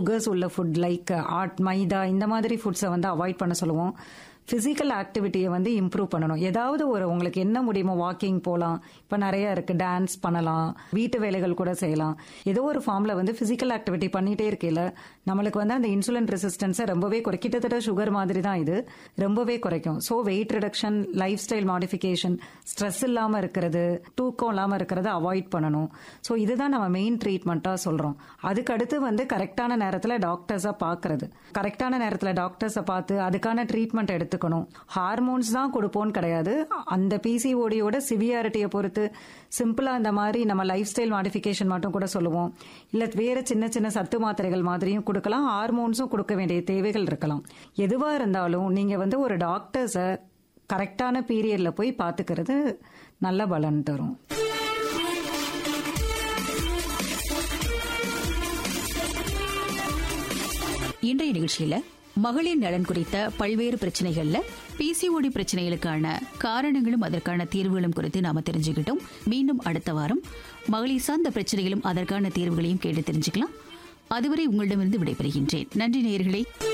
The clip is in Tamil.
சுகர்ஸ் உள்ள ஃபுட் லைக் ஆட் மைதா இந்த மாதிரி ஃபுட்ஸை வந்து அவாய்ட் பண்ண சொல்லுவோம் பிசிக்கல் ஆக்டிவிட்டியை வந்து இம்ப்ரூவ் பண்ணணும் ஏதாவது ஒரு உங்களுக்கு என்ன முடியுமோ வாக்கிங் போகலாம் இப்போ நிறைய இருக்கு டான்ஸ் பண்ணலாம் வீட்டு வேலைகள் கூட செய்யலாம் ஏதோ ஒரு ஃபார்ம்ல வந்து பிசிக்கல் ஆக்டிவிட்டி பண்ணிட்டே இருக்கையில நம்மளுக்கு வந்து அந்த இன்சுலின் ரெசிஸ்டன்ஸை ரொம்பவே குறை கிட்டத்தட்ட சுகர் மாதிரி தான் இது ரொம்பவே குறைக்கும் so weight reduction lifestyle modification stress இல்லாமல் இருக்கிறது தூக்கம் இல்லாமல் இருக்கிறத அவாய்ட் பண்ணணும் ஸோ இதுதான் நம்ம மெயின் ட்ரீட்மெண்ட்டாக சொல்கிறோம் அதுக்கு அடுத்து வந்து கரெக்டான நேரத்தில் டாக்டர்ஸை பார்க்கறது கரெக்டான நேரத்தில் டாக்டர்ஸை பார்த்து அதுக்கான ட்ரீட்மெண்ட் எடுத்துக்கணும் ஹார்மோன்ஸ் தான் கொடுப்போம்னு கிடையாது அந்த பிசிஓடியோட சிவியாரிட்டியை பொறுத்து சிம்பிளா இந்த மாதிரி நம்ம லைஃப் ஸ்டைல் மாடிஃபிகேஷன் மட்டும் கூட சொல்லுவோம் இல்ல வேற சின்ன சின்ன சத்து மாத்திரைகள் மாதிரியும் கொடுக்கலாம் ஹார்மோன்ஸும் கொடுக்க வேண்டிய தேவைகள் இருக்கலாம் எதுவா இருந்தாலும் நீங்க வந்து ஒரு டாக்டர்ஸை கரெக்டான பீரியட்ல போய் பார்த்துக்கிறது நல்ல பலன் தரும் இன்றைய நிகழ்ச்சியில மகளிர் நலன் குறித்த பல்வேறு பிரச்சனைகள்ல பிசிஓடி பிரச்சனைகளுக்கான காரணங்களும் அதற்கான தீர்வுகளும் குறித்து நாம தெரிஞ்சுக்கிட்டோம் மீண்டும் அடுத்த வாரம் மகளிர் சார்ந்த பிரச்சனைகளும் அதற்கான தீர்வுகளையும் கேட்டு தெரிஞ்சுக்கலாம் அதுவரை உங்களிடமிருந்து விடைபெறுகின்றேன் நன்றி நேயர்களே